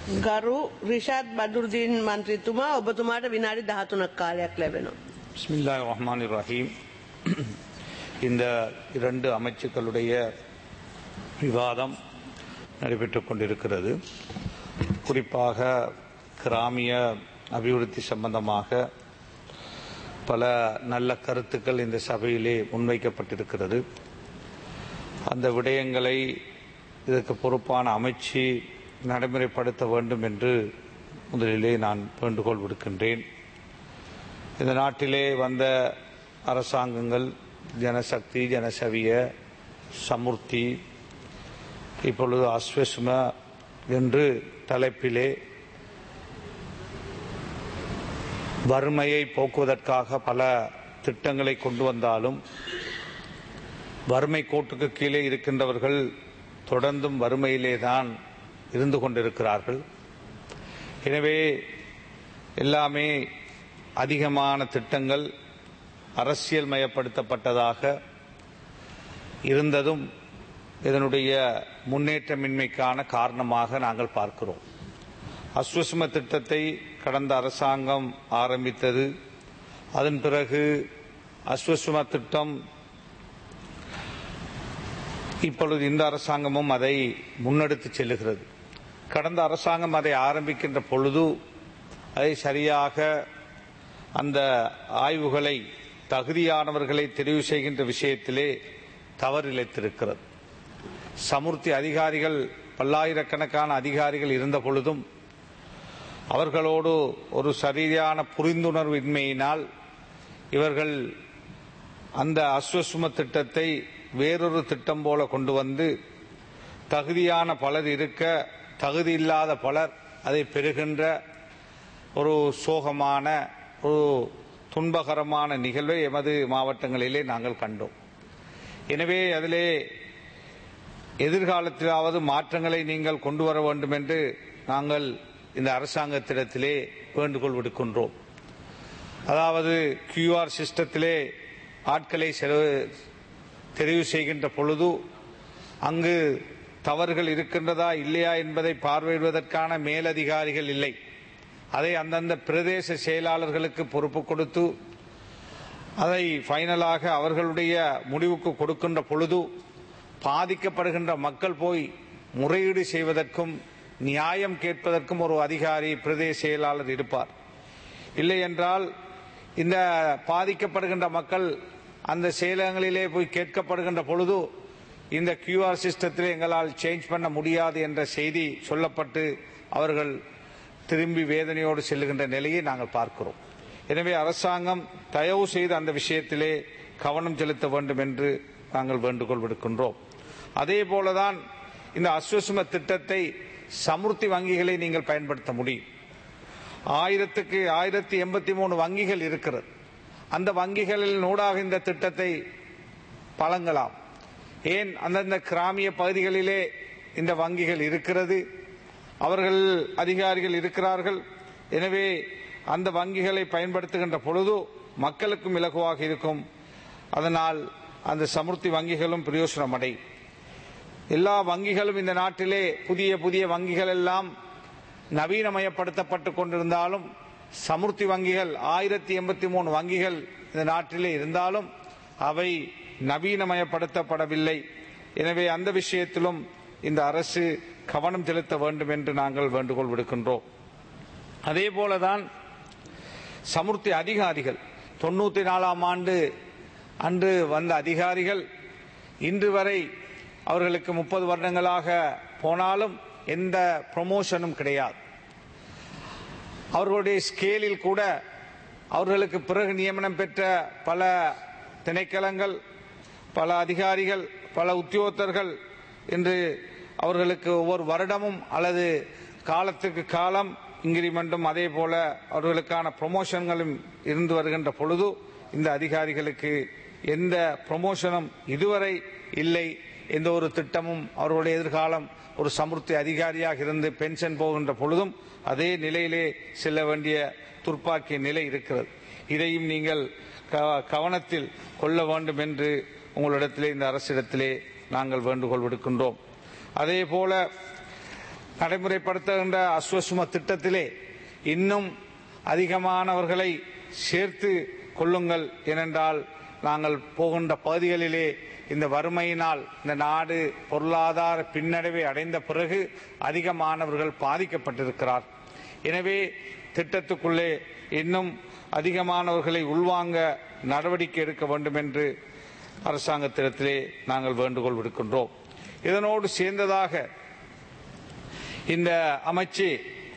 ගරු රිෂාත් බදුරදීන් මන්ත්‍රීතුමා ඔබතුමාට විනාඩි 13ක් කාලයක් ලැබෙනවා. பிஸ்மில்லா ரஹ்மான் ரஹீம் இந்த இரண்டு அமைச்சுக்களுடைய விவாதம் நடைபெற்றுக் கொண்டிருக்கிறது குறிப்பாக கிராமிய அபிவிருத்தி சம்பந்தமாக பல நல்ல கருத்துக்கள் இந்த சபையிலே முன்வைக்கப்பட்டிருக்கிறது அந்த விடயங்களை இதற்கு பொறுப்பான அமைச்சு நடைமுறைப்படுத்த வேண்டும் என்று முதலிலே நான் வேண்டுகோள் விடுக்கின்றேன் இந்த நாட்டிலே வந்த அரசாங்கங்கள் ஜனசக்தி ஜனசவிய சமுர்த்தி இப்பொழுது அஸ்வஸ்ம என்று தலைப்பிலே வறுமையை போக்குவதற்காக பல திட்டங்களை கொண்டு வந்தாலும் வறுமை கோட்டுக்கு கீழே இருக்கின்றவர்கள் தொடர்ந்தும் வறுமையிலே தான் இருந்து கொண்டிருக்கிறார்கள் எனவே எல்லாமே அதிகமான திட்டங்கள் அரசியல் மயப்படுத்தப்பட்டதாக இருந்ததும் இதனுடைய முன்னேற்றமின்மைக்கான காரணமாக நாங்கள் பார்க்கிறோம் அஸ்வசும திட்டத்தை கடந்த அரசாங்கம் ஆரம்பித்தது அதன் பிறகு அஸ்வசும திட்டம் இப்பொழுது இந்த அரசாங்கமும் அதை முன்னெடுத்து செல்லுகிறது கடந்த அரசாங்கம் அதை ஆரம்பிக்கின்ற பொழுது அதை சரியாக அந்த ஆய்வுகளை தகுதியானவர்களை தெரிவு செய்கின்ற விஷயத்திலே தவறிழைத்திருக்கிறது சமுர்த்தி அதிகாரிகள் பல்லாயிரக்கணக்கான அதிகாரிகள் இருந்த பொழுதும் அவர்களோடு ஒரு சரியான புரிந்துணர்வின்மையினால் இவர்கள் அந்த அஸ்வசும திட்டத்தை வேறொரு திட்டம் போல கொண்டு வந்து தகுதியான பலர் இருக்க தகுதி இல்லாத பலர் அதை பெறுகின்ற ஒரு சோகமான ஒரு துன்பகரமான நிகழ்வை எமது மாவட்டங்களிலே நாங்கள் கண்டோம் எனவே அதிலே எதிர்காலத்திலாவது மாற்றங்களை நீங்கள் கொண்டு வர வேண்டும் என்று நாங்கள் இந்த அரசாங்கத்திடத்திலே வேண்டுகோள் விடுக்கின்றோம் அதாவது கியூஆர் சிஸ்டத்திலே ஆட்களை செலவு தெரிவு செய்கின்ற பொழுது அங்கு தவறுகள் இருக்கின்றதா இல்லையா என்பதை பார்வையிடுவதற்கான மேலதிகாரிகள் இல்லை அதை அந்தந்த பிரதேச செயலாளர்களுக்கு பொறுப்பு கொடுத்து அதை ஃபைனலாக அவர்களுடைய முடிவுக்கு கொடுக்கின்ற பொழுது பாதிக்கப்படுகின்ற மக்கள் போய் முறையீடு செய்வதற்கும் நியாயம் கேட்பதற்கும் ஒரு அதிகாரி பிரதேச செயலாளர் இருப்பார் இல்லை என்றால் இந்த பாதிக்கப்படுகின்ற மக்கள் அந்த செயலகங்களிலே போய் கேட்கப்படுகின்ற பொழுது இந்த கியூஆர் சிஸ்டத்தில் எங்களால் சேஞ்ச் பண்ண முடியாது என்ற செய்தி சொல்லப்பட்டு அவர்கள் திரும்பி வேதனையோடு செல்லுகின்ற நிலையை நாங்கள் பார்க்கிறோம் எனவே அரசாங்கம் தயவு செய்து அந்த விஷயத்திலே கவனம் செலுத்த வேண்டும் என்று நாங்கள் வேண்டுகோள் விடுக்கின்றோம் அதே போலதான் இந்த அஸ்வசும திட்டத்தை சமுர்த்தி வங்கிகளை நீங்கள் பயன்படுத்த முடியும் ஆயிரத்துக்கு ஆயிரத்தி எண்பத்தி மூணு வங்கிகள் இருக்கிறது அந்த வங்கிகளில் நூடாக இந்த திட்டத்தை பழங்கலாம் ஏன் அந்தந்த கிராமிய பகுதிகளிலே இந்த வங்கிகள் இருக்கிறது அவர்கள் அதிகாரிகள் இருக்கிறார்கள் எனவே அந்த வங்கிகளை பயன்படுத்துகின்ற பொழுது மக்களுக்கும் இலகுவாக இருக்கும் அதனால் அந்த சமுர்த்தி வங்கிகளும் பிரயோசனம் அடையும் எல்லா வங்கிகளும் இந்த நாட்டிலே புதிய புதிய வங்கிகள் எல்லாம் நவீனமயப்படுத்தப்பட்டு கொண்டிருந்தாலும் சமுர்த்தி வங்கிகள் ஆயிரத்தி எண்பத்தி மூணு வங்கிகள் இந்த நாட்டிலே இருந்தாலும் அவை நவீனமயப்படுத்தப்படவில்லை எனவே அந்த விஷயத்திலும் இந்த அரசு கவனம் செலுத்த வேண்டும் என்று நாங்கள் வேண்டுகோள் விடுக்கின்றோம் அதே போலதான் சமுர்த்தி அதிகாரிகள் தொண்ணூத்தி நாலாம் ஆண்டு அன்று வந்த அதிகாரிகள் இன்று வரை அவர்களுக்கு முப்பது வருடங்களாக போனாலும் எந்த ப்ரொமோஷனும் கிடையாது அவர்களுடைய ஸ்கேலில் கூட அவர்களுக்கு பிறகு நியமனம் பெற்ற பல திணைக்களங்கள் பல அதிகாரிகள் பல உத்தியோகத்தர்கள் என்று அவர்களுக்கு ஒவ்வொரு வருடமும் அல்லது காலத்துக்கு காலம் இன்கிரிமெண்ட்டும் அதே போல அவர்களுக்கான ப்ரொமோஷன்களும் இருந்து வருகின்ற பொழுது இந்த அதிகாரிகளுக்கு எந்த ப்ரொமோஷனும் இதுவரை இல்லை எந்த ஒரு திட்டமும் அவர்களுடைய எதிர்காலம் ஒரு சமுர்த்தி அதிகாரியாக இருந்து பென்ஷன் போகின்ற பொழுதும் அதே நிலையிலே செல்ல வேண்டிய துர்ப்பாக்கிய நிலை இருக்கிறது இதையும் நீங்கள் கவனத்தில் கொள்ள வேண்டும் என்று உங்களிடத்திலே இந்த அரசிடத்திலே நாங்கள் வேண்டுகோள் விடுக்கின்றோம் அதே போல நடைமுறைப்படுத்துகின்ற அஸ்வசும திட்டத்திலே இன்னும் அதிகமானவர்களை சேர்த்து கொள்ளுங்கள் ஏனென்றால் நாங்கள் போகின்ற பகுதிகளிலே இந்த வறுமையினால் இந்த நாடு பொருளாதார பின்னடைவை அடைந்த பிறகு அதிகமானவர்கள் பாதிக்கப்பட்டிருக்கிறார் எனவே திட்டத்துக்குள்ளே இன்னும் அதிகமானவர்களை உள்வாங்க நடவடிக்கை எடுக்க வேண்டும் என்று அரசாங்கத்திடத்திலே நாங்கள் வேண்டுகோள் விடுக்கின்றோம் இதனோடு சேர்ந்ததாக இந்த அமைச்சு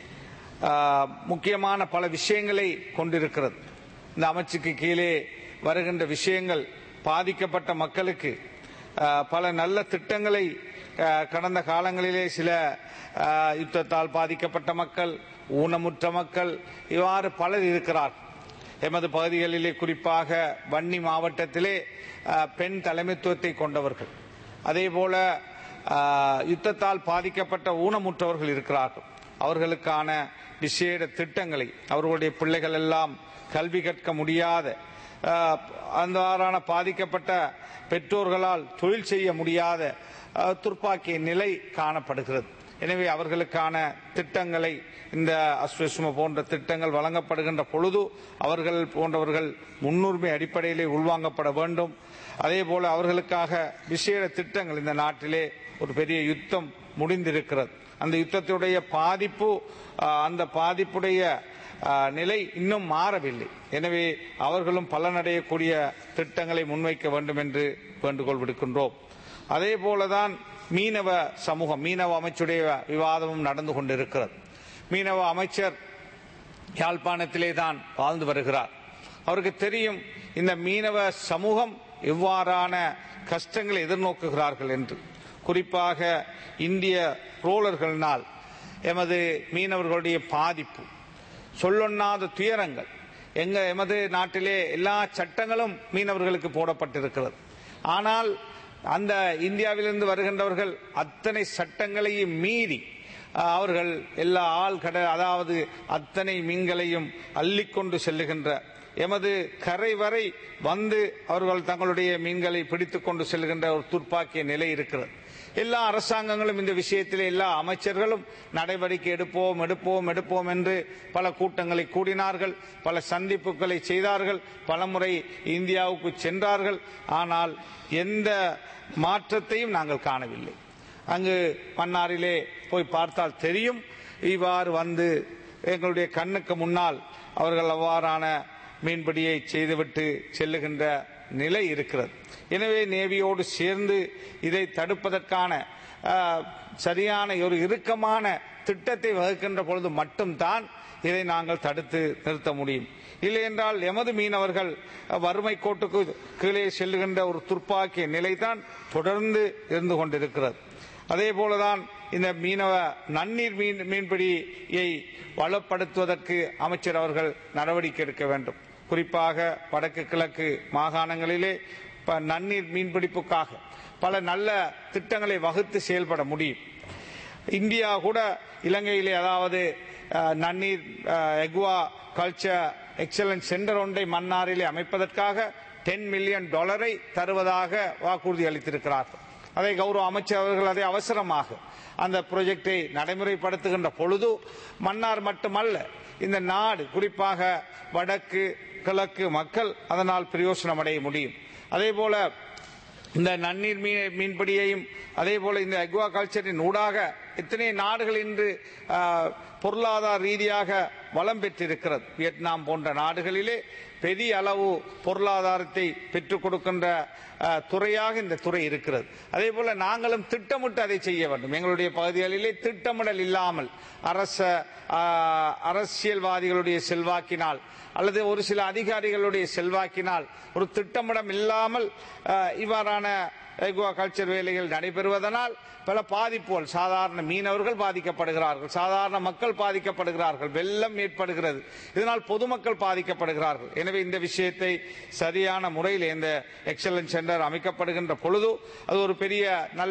ஆ, முக்கியமான பல விஷயங்களை கொண்டிருக்கிறது இந்த அமைச்சுக்கு கீழே வருகின்ற விஷயங்கள் பாதிக்கப்பட்ட மக்களுக்கு ஆ, பல நல்ல திட்டங்களை ஆ, கடந்த காலங்களிலே சில ஆ, யுத்தத்தால் பாதிக்கப்பட்ட மக்கள் ஊனமுற்ற மக்கள் இவ்வாறு பலர் இருக்கிறார் எமது பகுதிகளிலே குறிப்பாக வன்னி மாவட்டத்திலே ஆ, பெண் தலைமைத்துவத்தை கொண்டவர்கள் அதே போல ஆ, யுத்தத்தால் பாதிக்கப்பட்ட ஊனமுற்றவர்கள் இருக்கிறார்கள் அவர்களுக்கான விசேட திட்டங்களை அவர்களுடைய பிள்ளைகள் எல்லாம் கல்வி கற்க முடியாத ஆ, அந்தவாறான பாதிக்கப்பட்ட பெற்றோர்களால் தொழில் செய்ய முடியாத ஆ, துர்ப்பாக்கிய நிலை காணப்படுகிறது எனவே அவர்களுக்கான திட்டங்களை இந்த அஸ்வசும போன்ற திட்டங்கள் வழங்கப்படுகின்ற பொழுது அவர்கள் போன்றவர்கள் முன்னுரிமை அடிப்படையிலே உள்வாங்கப்பட வேண்டும் அதே போல அவர்களுக்காக விசேட திட்டங்கள் இந்த நாட்டிலே ஒரு பெரிய யுத்தம் முடிந்திருக்கிறது அந்த யுத்தத்துடைய பாதிப்பு ஆ, அந்த பாதிப்புடைய ஆ, நிலை இன்னும் மாறவில்லை எனவே அவர்களும் பலனடையக்கூடிய திட்டங்களை முன்வைக்க வேண்டும் என்று வேண்டுகோள் விடுக்கின்றோம் அதே போலதான் மீனவ சமூகம் மீனவ அமைச்சுடைய விவாதமும் நடந்து கொண்டிருக்கிறது மீனவ அமைச்சர் யாழ்ப்பாணத்திலே தான் வாழ்ந்து வருகிறார் அவருக்கு தெரியும் இந்த மீனவ சமூகம் எவ்வாறான கஷ்டங்களை எதிர்நோக்குகிறார்கள் என்று குறிப்பாக இந்திய ரோலர்களினால் எமது மீனவர்களுடைய பாதிப்பு சொல்லொண்ணாத துயரங்கள் எங்க எமது நாட்டிலே எல்லா சட்டங்களும் மீனவர்களுக்கு போடப்பட்டிருக்கிறது ஆனால் அந்த இந்தியாவிலிருந்து வருகின்றவர்கள் அத்தனை சட்டங்களையும் மீறி அஹ், அவர்கள் எல்லா ஆள் கடல் அதாவது அத்தனை மீன்களையும் அள்ளிக்கொண்டு செல்லுகின்ற எமது கரை வரை வந்து அவர்கள் தங்களுடைய மீன்களை பிடித்துக் கொண்டு செல்கின்ற ஒரு துர்ப்பாக்கிய நிலை இருக்கிறது எல்லா அரசாங்கங்களும் இந்த விஷயத்தில் எல்லா அமைச்சர்களும் நடவடிக்கை எடுப்போம் எடுப்போம் எடுப்போம் என்று பல கூட்டங்களை கூடினார்கள் பல சந்திப்புகளை செய்தார்கள் பலமுறை இந்தியாவுக்கு சென்றார்கள் ஆனால் எந்த மாற்றத்தையும் நாங்கள் காணவில்லை அங்கு மன்னாரிலே போய் பார்த்தால் தெரியும் இவ்வாறு வந்து எங்களுடைய கண்ணுக்கு முன்னால் அவர்கள் அவ்வாறான மீன்பிடியை செய்துவிட்டு செல்லுகின்ற நிலை இருக்கிறது எனவே நேவியோடு சேர்ந்து இதை தடுப்பதற்கான ஆஹ், சரியான ஒரு இறுக்கமான திட்டத்தை வகுக்கின்ற பொழுது மட்டும்தான் இதை நாங்கள் தடுத்து நிறுத்த முடியும் இல்லை என்றால் எமது மீனவர்கள் அஹ், வறுமை கோட்டுக்கு கீழே செல்லுகின்ற ஒரு துர்ப்பாக்கிய நிலைதான் தொடர்ந்து இருந்து கொண்டிருக்கிறது அதே போலதான் இந்த மீனவ நன்னீர் மீன் மீன்பிடியை வளப்படுத்துவதற்கு அமைச்சர் அவர்கள் நடவடிக்கை எடுக்க வேண்டும் குறிப்பாக வடக்கு கிழக்கு மாகாணங்களிலே ப- நன்னீர் மீன்பிடிப்புக்காக பல நல்ல திட்டங்களை வகுத்து செயல்பட முடியும் இந்தியா கூட இலங்கையிலே அதாவது அஹ், நன்னீர் எக்வா கல்ச்சர் எக்ஸலன்ஸ் சென்டர் ஒன்றை மன்னாரிலே அமைப்பதற்காக டென் மில்லியன் டாலரை தருவதாக வாக்குறுதி அளித்திருக்கிறார்கள் அதை கௌரவ அமைச்சர் அவர்கள் அதை அவசரமாக அந்த ப்ராஜெக்டை நடைமுறைப்படுத்துகின்ற பொழுது மன்னார் மட்டுமல்ல இந்த நாடு குறிப்பாக வடக்கு கிழக்கு மக்கள் அதனால் பிரயோசனம் அடைய முடியும் அதே போல இந்த நன்னீர் மீன் மீன்பிடியையும் அதே போல இந்த அக்வா கல்ச்சரின் ஊடாக எத்தனை நாடுகள் இன்று ஆ, பொருளாதார ரீதியாக வளம் பெற்றிருக்கிறது வியட்நாம் போன்ற நாடுகளிலே பெரிய அளவு பொருளாதாரத்தை பெற்றுக் கொடுக்கின்ற ஆ, துறையாக இந்த துறை இருக்கிறது அதே போல நாங்களும் திட்டமிட்டு அதை செய்ய வேண்டும் எங்களுடைய பகுதிகளிலே திட்டமிடல் இல்லாமல் அரச ஆ, அரசியல்வாதிகளுடைய செல்வாக்கினால் அல்லது ஒரு சில அதிகாரிகளுடைய செல்வாக்கினால் ஒரு திட்டமிடம் இல்லாமல் அஹ், இவ்வாறான எக்வா கல்ச்சர் வேலைகள் நடைபெறுவதனால் பல பாதிப்புகள் சாதாரண மீனவர்கள் பாதிக்கப்படுகிறார்கள் சாதாரண மக்கள் பாதிக்கப்படுகிறார்கள் வெள்ளம் ஏற்படுகிறது இதனால் பொதுமக்கள் பாதிக்கப்படுகிறார்கள் எனவே இந்த விஷயத்தை சரியான முறையில் இந்த எக்ஸலன்ஸ் சென்டர் அமைக்கப்படுகின்ற பொழுது அது ஒரு பெரிய நல்ல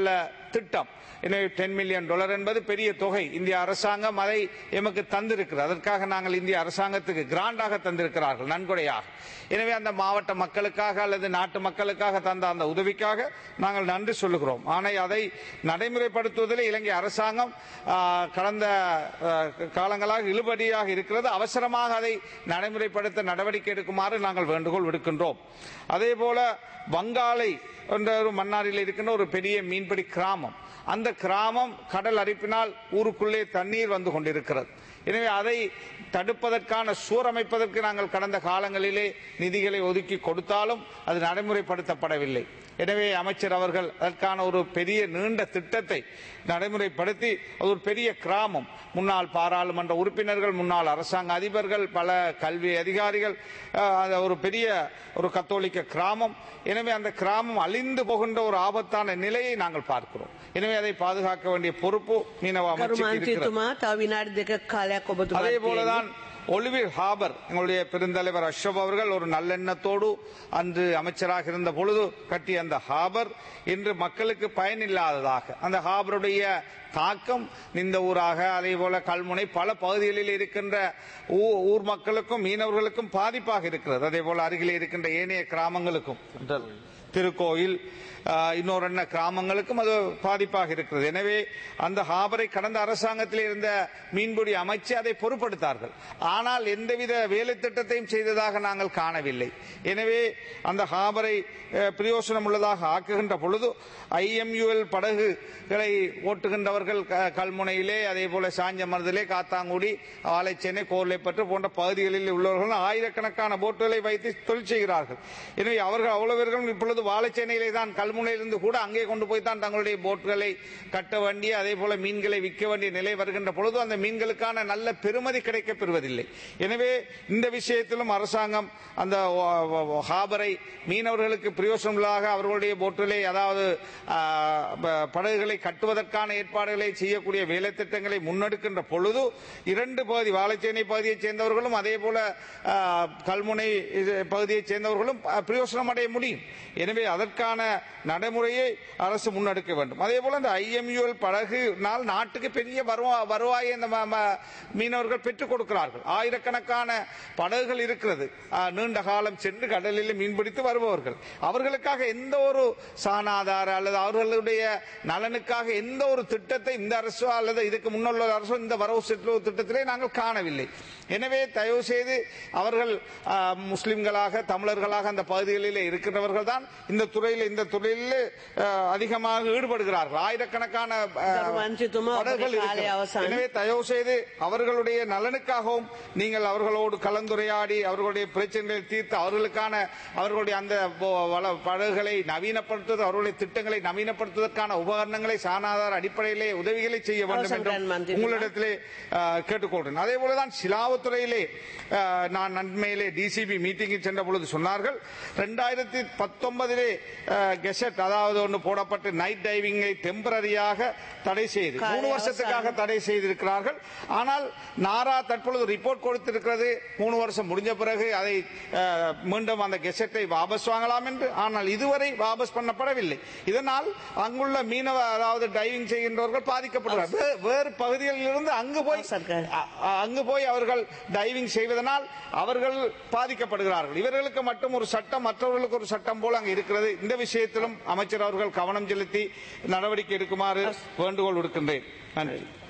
திட்டம் எனவே டென் மில்லியன் டாலர் என்பது பெரிய தொகை இந்திய அரசாங்கம் அதை எமக்கு தந்திருக்கிறது அதற்காக நாங்கள் இந்திய அரசாங்கத்துக்கு கிராண்டாக தந்திருக்கிறார்கள் நன்கொடையாக எனவே அந்த மாவட்ட மக்களுக்காக அல்லது நாட்டு மக்களுக்காக தந்த அந்த உதவிக்காக நாங்கள் நன்றி சொல்லுகிறோம் ஆனால் அதை நடைமுறைப்படுத்துவதில் இலங்கை அரசாங்கம் ஆ, கடந்த ஆ, காலங்களாக இழுபடியாக இருக்கிறது அவசரமாக அதை நடைமுறைப்படுத்த நடவடிக்கை எடுக்குமாறு நாங்கள் வேண்டுகோள் விடுக்கின்றோம் அதே போல வங்காளை என்ற ஒரு மன்னாரில் இருக்கின்ற ஒரு பெரிய மீன்பிடி கிராமம் அந்த கிராமம் கடல் அரிப்பினால் ஊருக்குள்ளே தண்ணீர் வந்து கொண்டிருக்கிறது எனவே அதை தடுப்பதற்கான சூர் அமைப்பதற்கு நாங்கள் கடந்த காலங்களிலே நிதிகளை ஒதுக்கி கொடுத்தாலும் அது நடைமுறைப்படுத்தப்படவில்லை எனவே அமைச்சர் அவர்கள் அதற்கான ஒரு பெரிய நீண்ட திட்டத்தை நடைமுறைப்படுத்தி அது ஒரு பெரிய கிராமம் முன்னாள் பாராளுமன்ற உறுப்பினர்கள் முன்னாள் அரசாங்க அதிபர்கள் பல கல்வி அதிகாரிகள் அஹ், அது ஒரு பெரிய ஒரு கத்தோலிக்க கிராமம் எனவே அந்த கிராமம் அழிந்து போகின்ற ஒரு ஆபத்தான நிலையை நாங்கள் பார்க்கிறோம் எனவே அதை பாதுகாக்க வேண்டிய பொறுப்பு மீனவ කරු அமைச்சருக்கு இருக்கிறது මන්ත්‍රීතුමා තව විනාඩි දෙකක් කාලයක් ඔබතුමාට அதே තියෙනවා. போலதான் ஒலிவிர் ஹாபர் எங்களுடைய பெருந்தலைவர் அஷ்ரப் அவர்கள் ஒரு நல்லெண்ணத்தோடு அன்று அமைச்சராக இருந்த பொழுது கட்டிய அந்த ஹாபர் இன்று மக்களுக்கு பயனில்லாததாக அந்த ஹாபருடைய தாக்கம் இந்த ஊராக அதே போல கல்முனை பல பகுதிகளில் இருக்கின்ற ஊ- ஊர் மக்களுக்கும் மீனவர்களுக்கும் பாதிப்பாக இருக்கிறது அதே போல அருகில் இருக்கின்ற ஏனைய கிராமங்களுக்கும் திருக்கோயில் ஆஹ், இன்னொரு என்ன கிராமங்களுக்கும் அது பாதிப்பாக இருக்கிறது எனவே அந்த ஹாபரை கடந்த அரசாங்கத்தில் இருந்த மீன்பிடி அமைச்சு அதை பொறுப்படுத்தார்கள் ஆனால் எந்தவித வேலை திட்டத்தையும் செய்ததாக நாங்கள் காணவில்லை எனவே அந்த ஹாபரை அஹ், பிரயோசனம் உள்ளதாக ஆக்குகின்ற பொழுது ஐஎம்யூஎல் படகுகளை ஓட்டுகின்றவர்கள் க- கல்முனையிலே அதே போல சாஞ்சமரத்திலே காத்தாங்குடி ஆலைச்சேனை கோர்லைப்பற்று போன்ற பகுதிகளில் உள்ளவர்கள் ஆயிரக்கணக்கான போட்டுகளை வைத்து தொழில் செய்கிறார்கள் எனவே அவர்கள் அவ்வளவு பேர்களும் இப்பொழுது வாழைச்சேனையிலே தான் கல்முனையிலிருந்து கூட அங்கே கொண்டு போய் தான் தங்களுடைய போட்டுகளை கட்ட வேண்டிய அதே போல மீன்களை விற்க வேண்டிய நிலை வருகின்ற பொழுது அந்த மீன்களுக்கான நல்ல பெறுமதி கிடைக்கப் பெறுவதில்லை எனவே இந்த விஷயத்திலும் அரசாங்கம் அந்த வ- வ- ஹாபரை மீனவர்களுக்கு பிரயோசனமாக அவர்களுடைய போட்டுகளை அதாவது ஆ, ப- படகுகளை கட்டுவதற்கான ஏற்பாடுகளை செய்யக்கூடிய வேலை திட்டங்களை முன்னெடுக்கின்ற பொழுது இரண்டு பகுதி வாழைச்சேனை பகுதியைச் சேர்ந்தவர்களும் அதே போல ஆ, கல்முனை இது பகுதியைச் சேர்ந்தவர்களும் அ, பிரயோசனம் அடைய முடியும் எனவே அதற்கான நடைமுறையை அரசு முன்னெடுக்க வேண்டும் அதே போல இந்த ஐஎம்யூஎல் படகுனால் நாட்டுக்கு பெரிய வருவா- வருவாயை இந்த ம- ம- மீனவர்கள் பெற்றுக் கொடுக்கிறார்கள் ஆயிரக்கணக்கான படகுகள் இருக்கிறது ஆ, நீண்ட காலம் சென்று கடலில் மீன்பிடித்து வருபவர்கள் அவர்களுக்காக எந்த ஒரு சாணாதார அல்லது அவர்களுடைய நலனுக்காக எந்த ஒரு திட்டத்தை இந்த அரசோ அல்லது இதுக்கு முன்னுள்ள அரசோ இந்த வரவு செலவு திட்டத்திலே நாங்கள் காணவில்லை எனவே தயவு செய்து அவர்கள் ஆ, முஸ்லிம்களாக தமிழர்களாக அந்த பகுதிகளில் இருக்கின்றவர்கள் தான் இந்த துறையில் இந்த தொழிலில் ஆ, அதிகமாக ஈடுபடுகிறார்கள் ஆயிரக்கணக்கான ஆ, கரு மன்றித்துமா, படகுகள் உங்களுடைய காலை இருக்கிறது. அவசானம். எனவே தயவு செய்து அவர்களுடைய நலனுக்காகவும் நீங்கள் அவர்களோடு கலந்துரையாடி அவர்களுடைய பிரச்சனைகளை தீர்த்து அவர்களுக்கான அவர்களுடைய அந்த போ- வள- படகுகளை நவீனப்படுத்துவது அவர்களுடைய திட்டங்களை நவீனப்படுத்துவதற்கான உபகரணங்களை சாணாதார அடிப்படையிலே உதவிகளை செய்ய வேண்டும் அவசரம் என்றும் மந்திரி. உங்களிடத்திலே ஆ, கேட்டுக்கொள்கிறேன் அதே போலதான் சிலாவத்துறையிலே ஆ, நான் நன்மையிலே டிசிபி மீட்டிங்கில் சென்ற பொழுது சொன்னார்கள் ரெண்டாயிரத்தி பத்தொன்பதிலே கெசட் அதாவது ஒன்று போடப்பட்டு நைட் டைவிங்கை டெம்பரரியாக தடை செய்து காலை மூணு வருஷத்துக்காக அவசானம். தடை செய்திருக்கிறார்கள் ஆனால் நாரா தற்பொழுது ரிப்போர்ட் கொடுத்திருக்கிறது மூணு வருஷம் முடிஞ்ச பிறகு அதை அஹ், மீண்டும் அந்த கெசட்டை வாபஸ் வாங்கலாம் என்று ஆனால் இதுவரை வாபஸ் பண்ணப்படவில்லை இதனால் அங்குள்ள மீனவ அதாவது டைவிங் செய்கின்றவர்கள் பாதிக்கப்படுகிறார் வே- வேறு பகுதிகளில் இருந்து அங்கு போய் சர்க்கார். அ- அ- அங்கு போய் அவர்கள் டைவிங் செய்வதனால் அவர்கள் பாதிக்கப்படுகிறார்கள் இவர்களுக்கு மட்டும் ஒரு சட்டம் மற்றவர்களுக்கு ஒரு சட்டம் போல அங்கு இருக்கிறது இந்த விஷயத்திலும் அமைச்சர் அவர்கள் கவனம் செலுத்தி நடவடிக்கை எடுக்குமாறு வேண்டுகோள் விடுக்கின்றேன் நன்றி